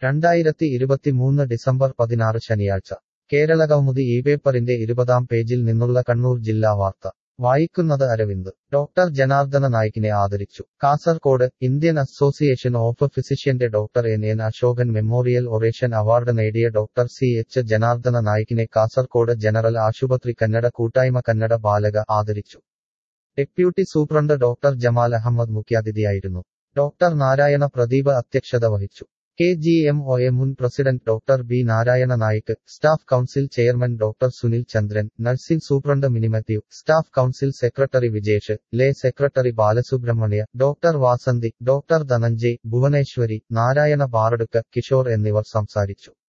രണ്ടായിരത്തി ഇരുപത്തിമൂന്ന് ഡിസംബർ പതിനാറ് ശനിയാഴ്ച കേരളകൗമുദി ഈ പേപ്പറിന്റെ ഇരുപതാം പേജിൽ നിന്നുള്ള കണ്ണൂർ ജില്ലാ വാർത്ത വായിക്കുന്നത് അരവിന്ദ് ഡോക്ടർ ജനാർദ്ദന നായിക്കിനെ ആദരിച്ചു കാസർകോട് ഇന്ത്യൻ അസോസിയേഷൻ ഓഫ് ഫിസിഷ്യന്റെ doctor N N Ashokan memorial oration award നേടിയ ഡോക്ടർ സി എച്ച് ജനാർദ്ദന നായിക്കിനെ കാസർകോട് ജനറൽ ആശുപത്രി കന്നഡ കൂട്ടായ്മ കന്നഡ ബാലക ആദരിച്ചു deputy superintendent doctor Jamal Ahmed മുഖ്യാതിഥിയായിരുന്നു ഡോക്ടർ നാരായണ പ്രദീപ് അധ്യക്ഷത വഹിച്ചു K G M O A മുൻ president doctor B Narayana Naik staff council chairman doctor Sunil Chandran nursing superintendent Mini Mathew staff council secretary Vijesh ലേ secretary Balasubramanya doctor Vasanthi doctor Dhananjay Bhuvaneshwari Narayana Baradukka Kishore എന്നിവർ സംസാരിച്ചു